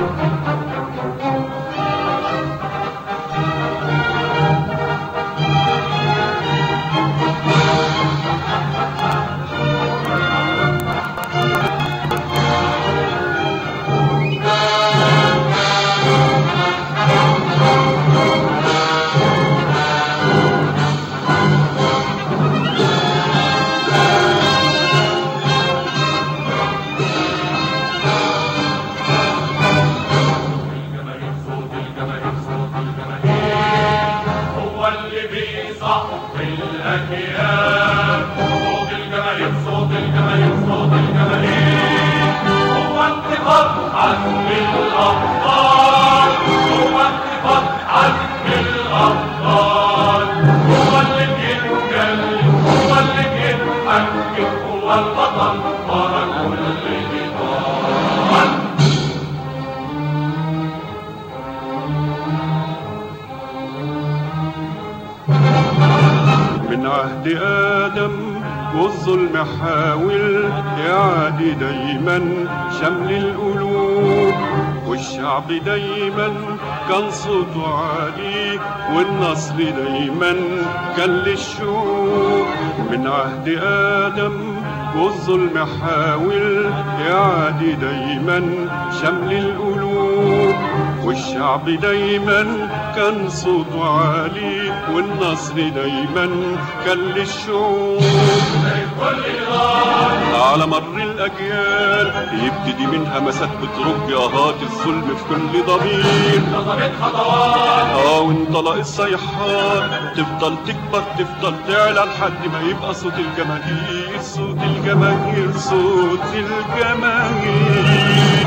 الجماهير صوت الجماهير صوت الجماهير هو اللي بيصح الأجيال صوت الجماهير صوت الجماهير صوت الجماهير هو انتفاض عزم الأبطال هو انتفاض عزم الأبطال هو اللي بيتكلم هو اللي بيتحكم هو البطل ورا كل جدار من عهد آدم والظلم حاول يعادي دايما شمل القلوب والشعب دايما كان صوته عالي والنصر دايما كان للشوق من عهد آدم والظلم حاول يعادي دايما شمل القلوب والشعب دايما كان صوته عالي والنصر دايما كان للشعوب على مر الأجيال يبتدي منها مسات بترج أهات الظلم في كل ضمير نظمت خطوات اه وانطلق الصيحات تفضل تكبر تفضل تعلى لحد ما يبقى صوت الجماهير صوت الجماهير صوت الجماهير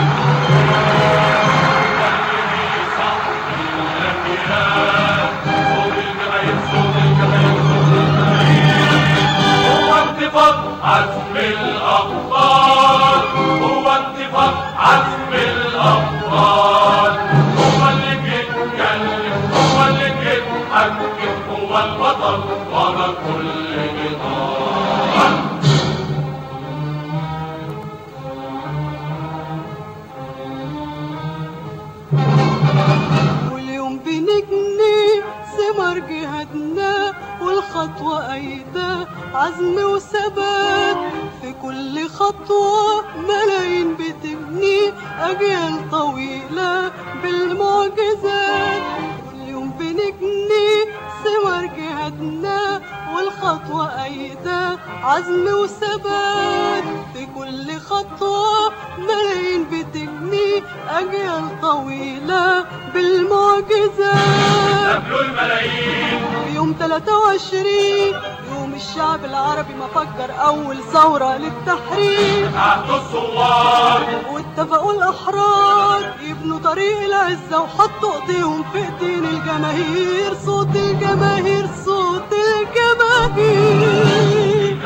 صوت الجماهير صوت الجماهير صوت الجماهير هو انتفاض عزم الأبطال هو انتفاض عزم الأبطال هو اللي بيتكلم هو اللي بيتحكم هو البطل ورا كل جدار واليوم بنجني ثمر جهادنا والخطوة أيدة عزم وثبات في كل خطوة ملايين بتبني أجيال طويلة بالمعجزات واليوم بنجني ثمر جهادنا والخطوة أيدة عزم وثبات في كل خطوة ملايين بتبني أجيال طويلة بالمعجزات قبلوا الملايين يوم 23 يوم الشعب العربي ما فكر أول ثورة للتحرير عهدوا الثوار واتفقوا الأحرار يبنوا طريق العزة وحطوا ايديهم في ايدين الجماهير صوت الجماهير صوت الجماهير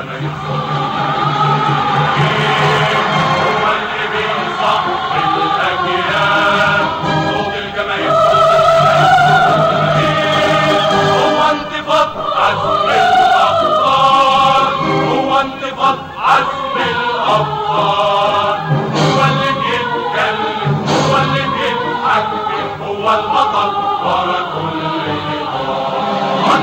هو اللي بيصح الأجيال صوت الجماهير صوت الجماهير هو انتفاض عزم الأبطال هو انتفاض عزم الأبطال هو اللي بيتكلم هو اللي بيتحكم هو البطل ورا كل جدار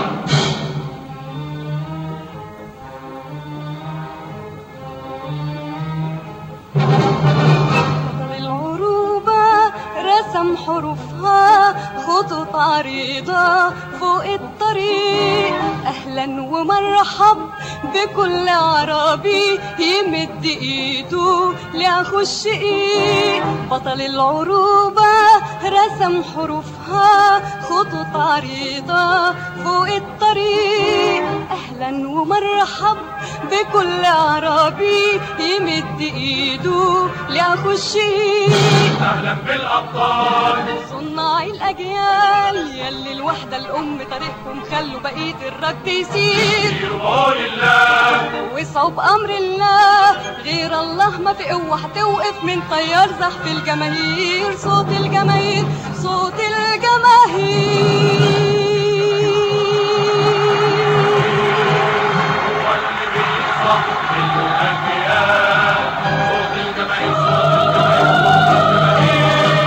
بطل العروبة رسم حروفها خطوط عريضة فوق الطريق أهلا ومرحب بكل عربي يمد إيده لأخو الشقيق بطل العروبة رسم حروفها خطوط عريضة فوق الطريق أهلا ومرحب بكل عربي يمد إيده لأخو الشقيق أهلا بالأبطال صناع الأجيال يلي الوحدة الأم تاريخكم خلوا بقية الرد يسير بقول الله واسعوا بأمر الله غير الله ما في قوة هتوقف من طيار زحف الجماهير صوت الجماهير صوت الجماهير هو اللي بيصح الأجيال صوت الجماهير صوت الجماهير صوت الجماهير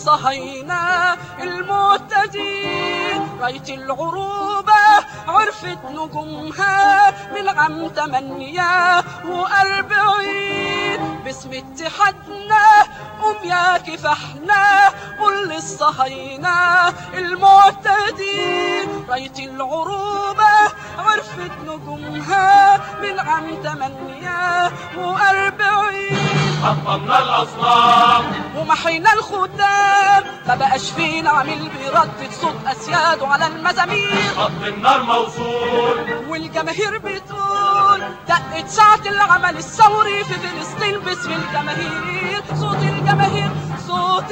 الصهاينة المهتدين راية العروبة عرفت نجومها بالعام تمانية وأربعين باسم اتحادنا قوم يا كفاحنا قول للصهاينة المعتدين راية العروبة عرفت نجومها بالعام تمانية وأربعين حطمنا الأصنام ومحينا الختام ما بقاش فينا عميل بيردد صوت أسياده على المزامير خط النار موصول والجماهير بتقول دقت ساعة العمل الثوري في فلسطين باسم الجماهير صوت الجماهير صوت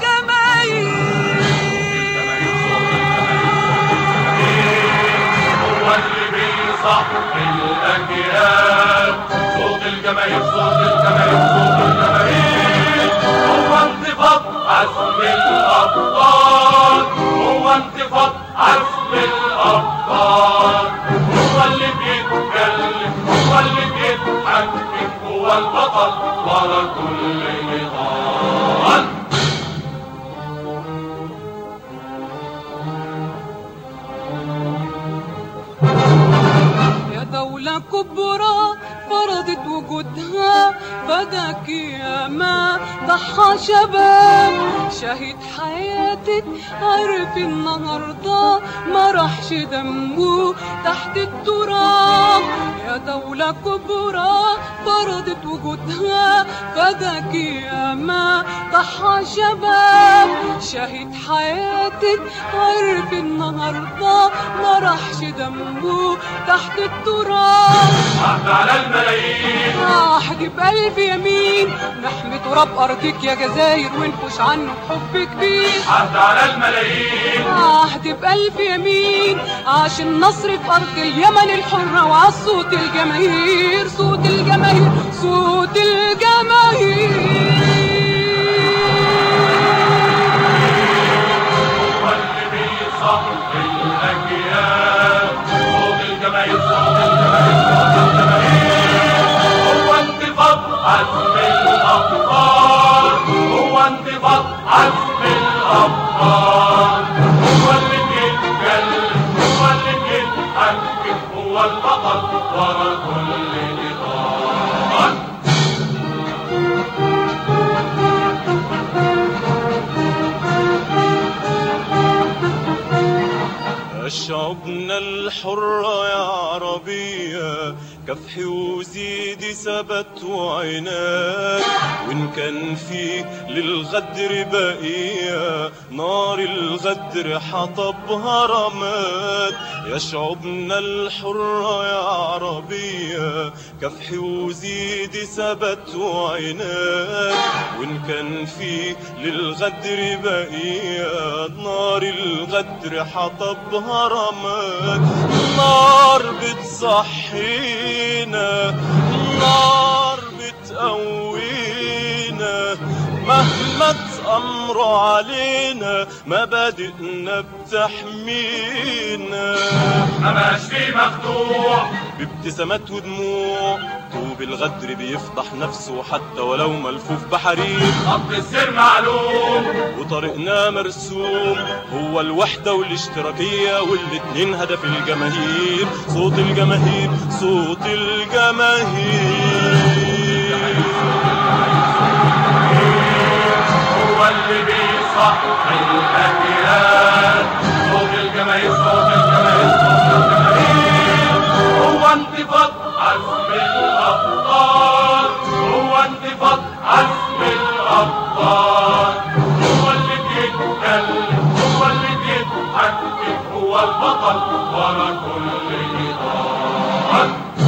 الجماهير هو اللي بيصح الأجيال صوت الجماهير صوت الجماهير صوت الجماهير هو انتفاض عزم الأبطال هو انتفاض عزم الأبطال هو اللي بيتكلم هو اللي بيتحكم هو البطل ورا كل نضال يا دولة كبرى فرضت وجودها فداك يا ما ضحى شباب شهيد حياتك عارف النهارده ما راحش دمه تحت التراب يا دولة كبرى فرضت وجودها فداك يا ما ضحى شباب شهيد حياتك عارف النهارده ما راحش دمه تحت التراب عهد على الملايين احجب قلبي يمين نحمي تراب ارضك يا جزاير ونفش عنه بحب كبير عهد على الملايين عهد بقلب يمين عاش النصر في ارض اليمن الحره وعلى صوت الجماهير صوت الجماهير صوت الجماهير هو اللي بيصح الأجيال صوت الجماهير صوت الجماهير صوت الجماهير هو انتفاض عزم الأبطال هو انتفاض عزم الأبطال هو اللي بيتكلم هو اللي بيتحكم هو البطل ورا كل نضال شعوبنا الحرة يا عربية كفحي وزيدي ثبت وعناد وإن كان في للغدر بقية نار الغدر حطبها رماد يا شعوبنا الحرة يا عربية كفحي وزيدي ثبت وعناد وإن كان في للغدر بقية نار الغدر حطبها رماد نار بتصحينا نار بتقوينا مهما تأمروا علينا مبادئنا بتحمينا ما بقاش فيه مخدوع بابتسامات ودموع طوب الغدر بيفضح نفسه حتى ولو ملفوف بحرير خط السر معلوم وطريقنا مرسوم هو الوحدة والاشتراكية والاتنين هدف الجماهير صوت الجماهير صوت الجماهير هو اللي بيصح الأجيال صوت الجماهير صوت الجماهير صوت الجماهير هو انتفاض عزم الأبطال هو انتفاض عزم الأبطال هو اللي بيتكلم هو اللي بيتحكم هو البطل ورا كل نضال